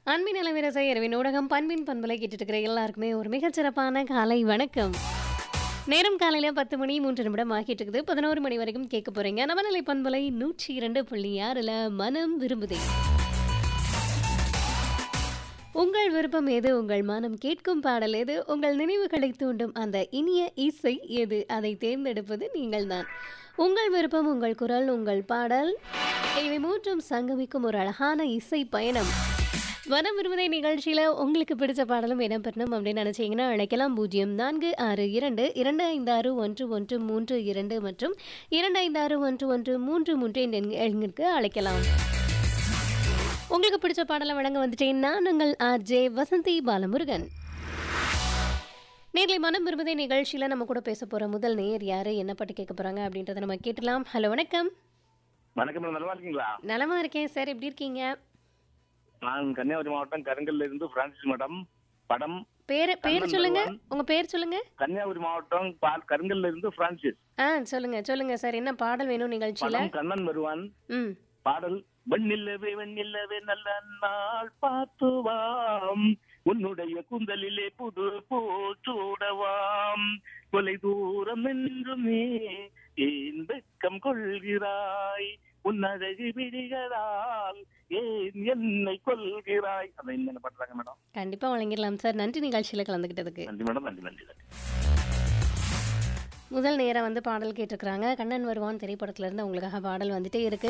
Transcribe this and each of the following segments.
அன்பின் அலவிரசை இரவின் ஊடகம் பண்பின் பண்பலை கேட்டுட்டு இருக்கிற எல்லாருக்குமே ஒரு மிகச்சிறப்பான காலை வணக்கம் நேரம் காலையில பத்து மணி மூன்று நிமிடம் ஆகிட்டு இருக்குது பதினோரு மணி வரைக்கும் கேட்க போறீங்க நவநிலை பண்பலை நூற்றி இரண்டு புள்ளி ஆறுல மனம் விரும்புதே உங்கள் விருப்பம் எது உங்கள் மனம் கேட்கும் பாடல் எது உங்கள் நினைவுகளை தூண்டும் அந்த இனிய இசை எது அதை தேர்ந்தெடுப்பது நீங்கள்தான் உங்கள் விருப்பம் உங்கள் குரல் உங்கள் பாடல் இவை மூன்றும் சங்கமிக்கும் ஒரு அழகான இசை பயணம் வனம் விரும்புதை நிகழ்ச்சியில் உங்களுக்கு பிடிச்ச பாடலும் இடம்பெறணும் அப்படின்னு நினச்சிங்கன்னா அழைக்கலாம் பூஜ்ஜியம் நான்கு ஆறு இரண்டு இரண்டு ஐந்து ஆறு ஒன்று ஒன்று மூன்று இரண்டு மற்றும் இரண்டு ஐந்து ஆறு ஒன்று ஒன்று மூன்று மூன்று என்ற எண்- எண்ணிற்கு அழைக்கலாம் உங்களுக்கு பிடிச்ச பாடலை வழங்க வந்துட்டேன் நான் உங்கள் ஆர்ஜே வசந்தி பாலமுருகன் நேர்லை மனம் விரும்புதை நிகழ்ச்சியில் நம்ம கூட பேச போகிற முதல் நேயர் யாரு என்ன பாட்டு கேட்க போகிறாங்க அப்படின்றத நம்ம கேட்டலாம் ஹலோ வணக்கம் வணக்கம் மேடம் நல்லா இருக்கீங்களா நலமா இருக்கேன் சார் எப்படி இருக்கீங்க நான் கன்னியாகுமரி மாவட்டம் கருங்கல்ல இருந்து பிரான்சிஸ் மேடம் படம் பேர் பேர் கண்ணன் சொல்லுங்க வருவான். உங்க பேர் சொல்லுங்க கன்னியாகுமரி மாவட்டம் பா- கருங்கல்ல இருந்து பிரான்சிஸ் ஆ சொல்லுங்க சொல்லுங்க சார் என்ன பாடல் வேணும் நிகழ்ச்சியில படம் கண்ணன் வருவான் ம் பாடல் வெண்ணில்லவே வெண்ணில்லவே நல்ல நாள் பார்த்துவாம் உன்னுடைய குந்தலிலே புது பூச்சூடவாம் கொலை தூரம் என்றும் நீ ஏன் வெக்கம் கொள்கிறாய் உன் அழகு விழிகளால் ஏன் என்னை கொள்கிறாய் அதை என்ன பண்றாங்க மேடம் கண்டிப்பா வழங்கிடலாம் சார் நன்றி நிகழ்ச்சியில கலந்துக்கிட்டதுக்கு நன்றி மேடம் நன்றி நன்றி நன்றி முதல் நேரம் வந்து பாடல் கேட்டிருக்கிறாங்க கண்ணன் வருவான் திரைப்படத்துல இருந்து உங்களுக்காக பாடல் வந்துட்டே இருக்கு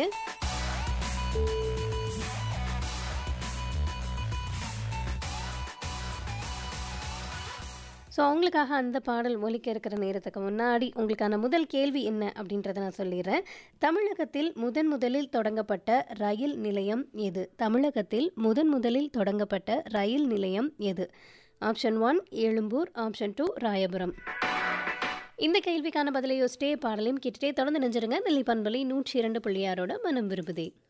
ஸோ அவங்களுக்காக அந்த பாடல் ஒலிக்க இருக்கிற நேரத்துக்கு முன்னாடி உங்களுக்கான முதல் கேள்வி என்ன அப்படின்றத நான் சொல்லிடுறேன் தமிழகத்தில் முதன் முதலில் தொடங்கப்பட்ட ரயில் நிலையம் எது தமிழகத்தில் முதன் முதலில் தொடங்கப்பட்ட ரயில் நிலையம் எது option one Ezhumbur option two Royapuram இந்த கேள்விக்கான பதிலை யோசிச்சிட்டே பாடலையும் கேட்டுட்டே தொடர்ந்து நெஞ்சிருங்க நெல்லி பண்பலை நூற்றி இரண்டு புள்ளியாரோட மனம் விரும்புதே